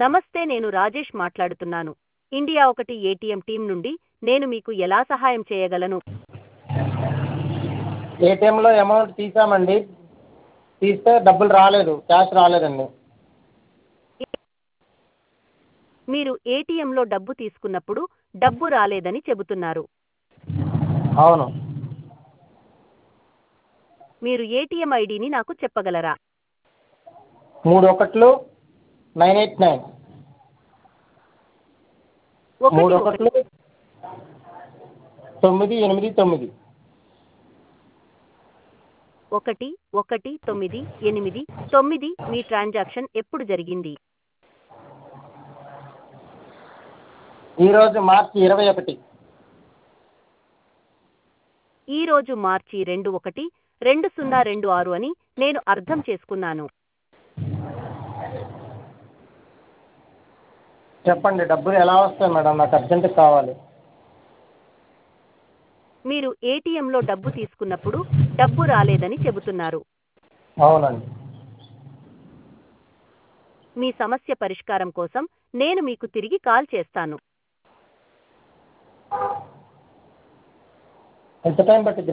నమస్తే నేను రాజేష్ మాట్లాడుతున్నాను ఇండియా ఒకటి ఏటీఎం టీం నుండి నేను మీకు ఎలా సహాయం చేయగలను ఏటీఎంలో అమౌంట్ తీసామండి తీస్తే డబ్బులు రాలేదు క్యాష్ రాలేదండి మీరు ఏటీఎంలో డబ్బు తీసుకున్నప్పుడు డబ్బు రాలేదని చెబుతున్నారు అవును మీరు ఏటీఎం ఐడిని నాకు చెప్పగలరా మూడు ఒకట్లు నైన్ ఎయిట్ నైన్ మూడు ఒకటి ఒకట్లు తొమ్మిది ఎనిమిది తొమ్మిది ఒకటి ఒకటి తొమ్మిది ఎనిమిది తొమ్మిది మీ ట్రాన్సాక్షన్ ఎప్పుడు జరిగింది ఈరోజు మార్చి ఇరవై ఒకటి ఈ రోజు మార్చి రెండు ఒకటి రెండు సున్నా రెండు ఆరు అని నేను అర్థం చేసుకున్నాను చెప్పండి డబ్బులు ఎలా వస్తాయి మేడం నాకు అర్జెంటుగా కావాలి మీరు ఏటీఎంలో డబ్బు తీసుకున్నప్పుడు డబ్బు రాలేదని చెబుతున్నారు అవునండి మీ సమస్య పరిష్కారం కోసం నేను మీకు తిరిగి కాల్ చేస్తాను ఎంత టైం పట్టింది